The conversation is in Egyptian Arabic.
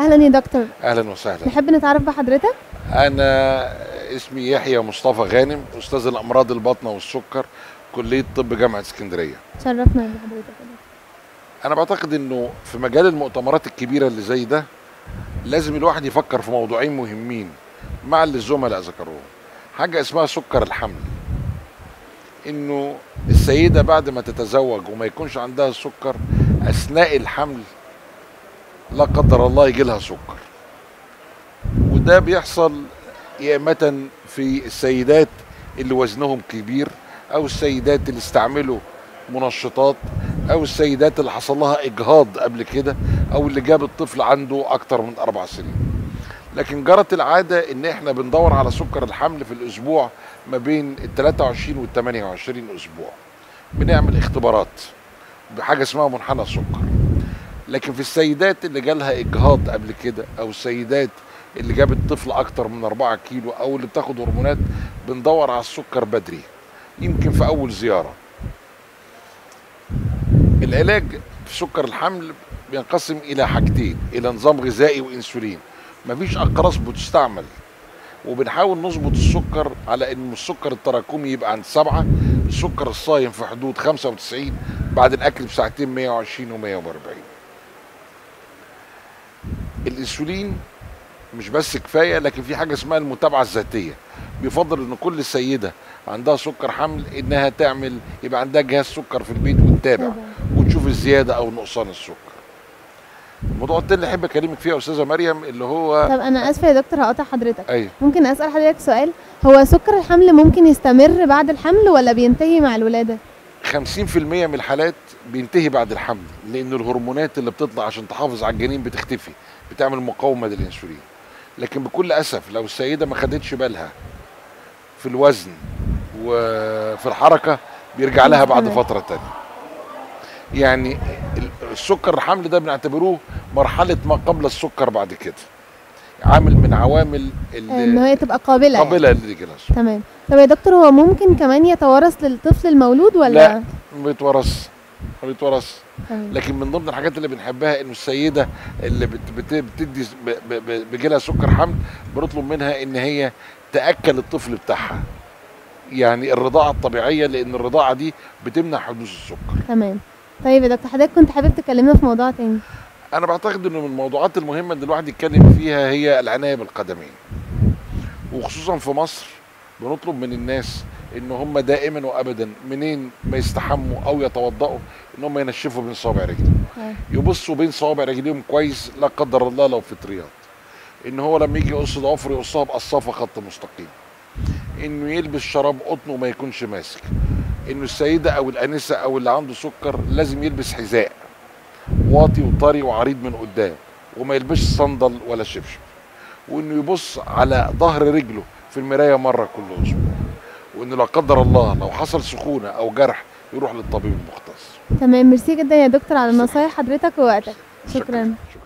اهلا يا دكتور اهلا وسهلا نحب نتعرف بحضرتك انا اسمي يحيى مصطفى غانم استاذ الامراض الباطنه والسكر كليه طب جامعه اسكندريه شرفنا بحضرتك يا دكتور. انا بعتقد انه في مجال المؤتمرات الكبيره اللي زي ده لازم الواحد يفكر في موضوعين مهمين مع اللي الزملاء ذكروهم حاجه اسمها سكر الحمل انه السيده بعد ما تتزوج وما يكونش عندها سكر اثناء الحمل لا قدر الله يجي لها سكر وده بيحصل يامة في السيدات اللي وزنهم كبير او السيدات اللي استعملوا منشطات او السيدات اللي حصل لها اجهاض قبل كده او اللي جاب الطفل عنده اكتر من اربع سنين لكن جرت العادة ان احنا بندور على سكر الحمل في الاسبوع ما بين ال 23 وال 28 اسبوع بنعمل اختبارات بحاجة اسمها منحنى سكر لكن في السيدات اللي جالها اجهاض قبل كده او السيدات اللي جابت طفل اكتر من 4 كيلو او اللي بتاخد هرمونات بندور على السكر بدري يمكن في اول زياره العلاج في سكر الحمل بينقسم الى حاجتين الى نظام غذائي وانسولين مفيش اقراص بتستعمل وبنحاول نظبط السكر على ان السكر التراكمي يبقى عند سبعة السكر الصايم في حدود 95 بعد الاكل بساعتين 120 و 140 الانسولين مش بس كفايه لكن في حاجه اسمها المتابعه الذاتيه بيفضل ان كل سيده عندها سكر حمل انها تعمل يبقى عندها جهاز سكر في البيت وتتابع وتشوف الزياده او نقصان السكر الموضوع التاني اللي احب اكلمك فيه يا استاذه مريم اللي هو طب انا اسفه يا دكتور هقطع حضرتك ايوه ممكن اسال حضرتك سؤال هو سكر الحمل ممكن يستمر بعد الحمل ولا بينتهي مع الولاده 50% من الحالات بينتهي بعد الحمل لان الهرمونات اللي بتطلع عشان تحافظ على الجنين بتختفي بتعمل مقاومه للانسولين لكن بكل اسف لو السيده ما خدتش بالها في الوزن وفي الحركه بيرجع لها بعد تمام. فتره تانية يعني ال- السكر الحمل ده بنعتبروه مرحله ما قبل السكر بعد كده عامل من عوامل ان اللي هي تبقى قابله يعني. قابله للجلاس تمام طب يا دكتور هو ممكن كمان يتوارث للطفل المولود ولا لا. ما بيتورث ما بيتورث تمام. لكن من ضمن الحاجات اللي بنحبها انه السيده اللي بت بت بتدي ب- ب- ب- بيجيلها سكر حمل بنطلب منها ان هي تاكل الطفل بتاعها يعني الرضاعه الطبيعيه لان الرضاعه دي بتمنع حدوث السكر تمام طيب يا دكتور حضرتك كنت حابب تكلمنا في موضوع تاني انا بعتقد انه من الموضوعات المهمه ان الواحد يتكلم فيها هي العنايه بالقدمين وخصوصا في مصر بنطلب من الناس ان هم دائما وابدا منين ما يستحموا او يتوضأوا ان هم ينشفوا بين صوابع رجلهم آه. يبصوا بين صوابع رجليهم كويس لا قدر الله لو فطريات ان هو لما يجي يقص ضوافره يقصها بقصافه خط مستقيم انه يلبس شراب قطن وما يكونش ماسك انه السيده او الانسه او اللي عنده سكر لازم يلبس حذاء واطي وطري وعريض من قدام وما يلبسش صندل ولا شبشب وانه يبص على ظهر رجله في المرايه مره كل اسبوع وانه لا قدر الله لو حصل سخونه او جرح يروح للطبيب المختص تمام ميرسي جدا يا دكتور على نصايح حضرتك ووقتك شكرا شكرا